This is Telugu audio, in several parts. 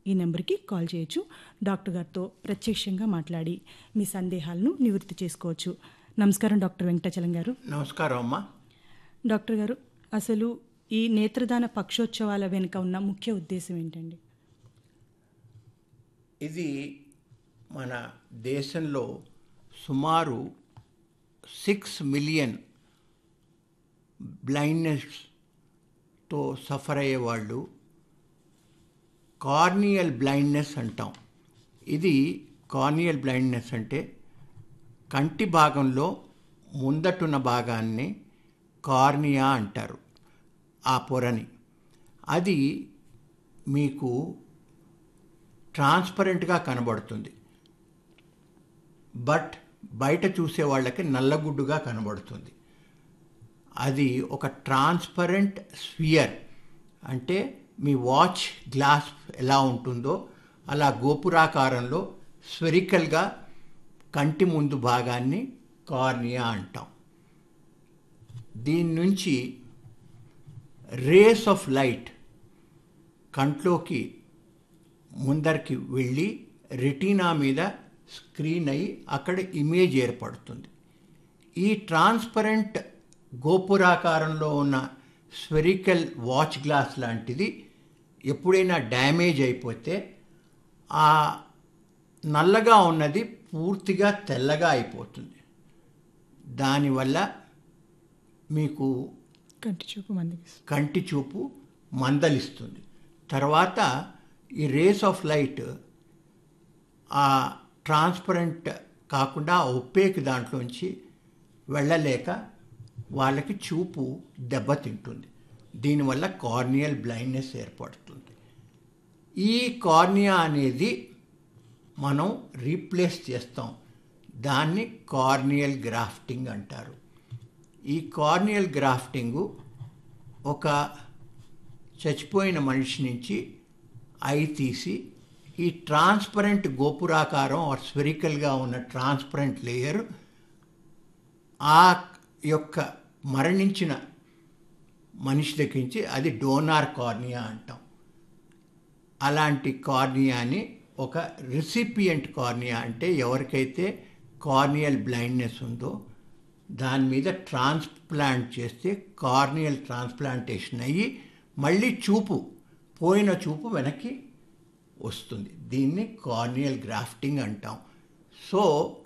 ఈ నెంబర్కి కాల్ చేయొచ్చు డాక్టర్ గారితో ప్రత్యక్షంగా మాట్లాడి మీ సందేహాలను నివృత్తి చేసుకోవచ్చు నమస్కారం డాక్టర్ వెంకటాచలం గారు నమస్కారం అమ్మా డాక్టర్ గారు అసలు ఈ నేత్రదాన పక్షోత్సవాల వెనుక ఉన్న ముఖ్య ఉద్దేశం ఏంటండి ఇది మన దేశంలో సుమారు సిక్స్ మిలియన్ బ్లైండ్నెస్తో సఫర్ అయ్యేవాళ్ళు కార్నియల్ బ్లైండ్నెస్ అంటాం ఇది కార్నియల్ బ్లైండ్నెస్ అంటే కంటి భాగంలో ముందటున్న భాగాన్ని కార్నియా అంటారు ఆ పొరని అది మీకు ట్రాన్స్పరెంట్గా కనబడుతుంది బట్ బయట చూసే వాళ్ళకి నల్లగుడ్డుగా కనబడుతుంది అది ఒక ట్రాన్స్పరెంట్ స్ఫియర్ అంటే మీ వాచ్ గ్లాస్ ఎలా ఉంటుందో అలా గోపురాకారంలో స్వెరికల్గా కంటి ముందు భాగాన్ని కార్నియా అంటాం దీని నుంచి రేస్ ఆఫ్ లైట్ కంట్లోకి ముందరికి వెళ్ళి రెటీనా మీద స్క్రీన్ అయి అక్కడ ఇమేజ్ ఏర్పడుతుంది ఈ ట్రాన్స్పరెంట్ గోపురాకారంలో ఉన్న స్వెరికల్ వాచ్ గ్లాస్ లాంటిది ఎప్పుడైనా డ్యామేజ్ అయిపోతే ఆ నల్లగా ఉన్నది పూర్తిగా తెల్లగా అయిపోతుంది దానివల్ల మీకు కంటి చూపు మందికి కంటి చూపు మందలిస్తుంది తర్వాత ఈ రేస్ ఆఫ్ లైట్ ఆ ట్రాన్స్పరెంట్ కాకుండా ఒప్పేకి దాంట్లోంచి వెళ్ళలేక వాళ్ళకి చూపు దెబ్బతింటుంది దీనివల్ల కార్నియల్ బ్లైండ్నెస్ ఏర్పడుతుంది ఈ కార్నియా అనేది మనం రీప్లేస్ చేస్తాం దాన్ని కార్నియల్ గ్రాఫ్టింగ్ అంటారు ఈ కార్నియల్ గ్రాఫ్టింగు ఒక చచ్చిపోయిన మనిషి నుంచి ఐ తీసి ఈ ట్రాన్స్పరెంట్ గోపురాకారం ఆర్ స్పెరికల్గా ఉన్న ట్రాన్స్పరెంట్ లేయర్ ఆ యొక్క మరణించిన మనిషి దగ్గర నుంచి అది డోనార్ కార్నియా అంటాం అలాంటి కార్నియాని ఒక రిసిపియంట్ కార్నియా అంటే ఎవరికైతే కార్నియల్ బ్లైండ్నెస్ ఉందో దాని మీద ట్రాన్స్ప్లాంట్ చేస్తే కార్నియల్ ట్రాన్స్ప్లాంటేషన్ అయ్యి మళ్ళీ చూపు పోయిన చూపు వెనక్కి వస్తుంది దీన్ని కార్నియల్ గ్రాఫ్టింగ్ అంటాం సో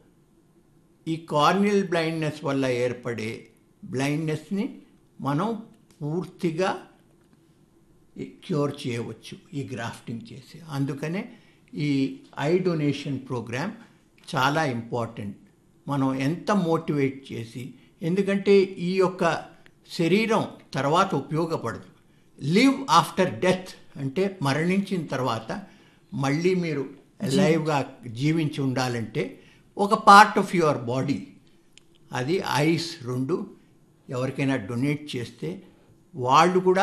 ఈ కార్నియల్ బ్లైండ్నెస్ వల్ల ఏర్పడే బ్లైండ్నెస్ని మనం పూర్తిగా క్యూర్ చేయవచ్చు ఈ గ్రాఫ్టింగ్ చేసి అందుకనే ఈ ఐ డొనేషన్ ప్రోగ్రామ్ చాలా ఇంపార్టెంట్ మనం ఎంత మోటివేట్ చేసి ఎందుకంటే ఈ యొక్క శరీరం తర్వాత ఉపయోగపడదు లివ్ ఆఫ్టర్ డెత్ అంటే మరణించిన తర్వాత మళ్ళీ మీరు లైవ్గా జీవించి ఉండాలంటే ఒక పార్ట్ ఆఫ్ యువర్ బాడీ అది ఐస్ రెండు ఎవరికైనా డొనేట్ చేస్తే వాళ్ళు కూడా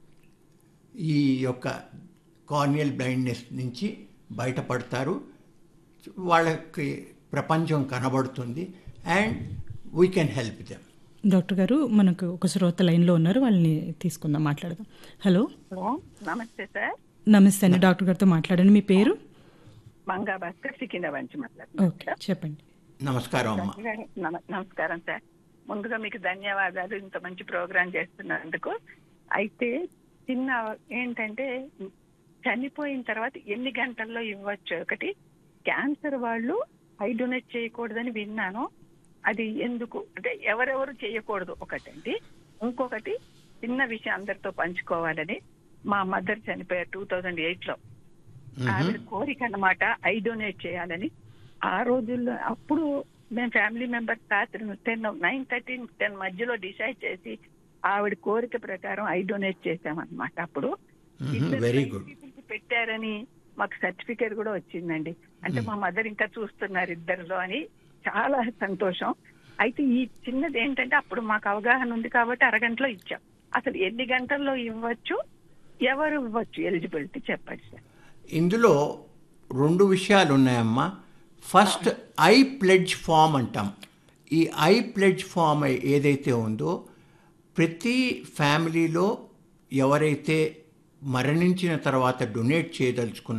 ఈ యొక్క కార్నియల్ బ్లైండ్నెస్ నుంచి బయటపడతారు వాళ్ళకి ప్రపంచం కనబడుతుంది and we can help them doctor గారు మనకు ఒక శ్రోత లైన్లో ఉన్నారు వాళ్ళని తీసుకుందాం మాట్లాడదాం హలో హలో నమస్తే సార్ నమస్తే అండి డాక్టర్ గారితో మాట్లాడండి మీ పేరు మంగా భాస్కర్ సికింద్రాబాద్ నుంచి ఓకే మాట్లాడుతున్నాను చెప్పండి నమస్కారం అమ్మ నమ- నమస్కారం సార్ ముందుగా మీకు ధన్యవాదాలు ఇంత మంచి ప్రోగ్రాం చేస్తున్నందుకు అయితే చిన్న ఏంటంటే చనిపోయిన తర్వాత ఎన్ని గంటల్లో ఇవ్వచ్చు ఒకటి క్యాన్సర్ వాళ్ళు ఐ డొనేట్ చేయకూడదని విన్నాను అది ఎందుకు అంటే ఎవరెవరు చేయకూడదు ఒకటండి ఇంకొకటి చిన్న విషయం అందరితో పంచుకోవాలని మా మదర్ చనిపోయారు టూ థౌజండ్ ఎయిట్ లో ఆవిడ కోరిక అన్నమాట ఐ డొనేట్ చేయాలని ఆ రోజుల్లో అప్పుడు మేము ఫ్యామిలీ మెంబర్స్ రాత్రి టెన్ నైన్ థర్టీ టెన్ మధ్యలో డిసైడ్ చేసి ఆవిడ కోరిక ప్రకారం ఐ డొనేట్ చేసామన్నమాట అప్పుడు ఇద్దరు వెరీ blind గుడ్ people కి పెట్టారని మాకు సర్టిఫికేట్ కూడా వచ్చిందండి అంటే మా మదర్ ఇంకా చూస్తున్నారు ఇద్దరిలో అని చాలా సంతోషం అయితే ఈ చిన్నది ఏంటంటే అప్పుడు మాకు అవగాహన ఉంది కాబట్టి అరగంటలో ఇచ్చాం అసలు ఎన్ని గంటల్లో ఇవ్వచ్చు ఎవరు ఇవ్వచ్చు ఎలిజిబిలిటీ చెప్పండి సార్ ఇందులో రెండు విషయాలు ఉన్నాయమ్మా ఫస్ట్ ఐ ప్లెడ్జ్ ఫామ్ అంటాం ఈ ఐ ప్లెడ్జ్ ఫామ్ ఏదైతే ఉందో ప్రతి ఫ్యామిలీలో ఎవరైతే మరణించిన తర్వాత డొనేట్ చేయదలుచుకున్న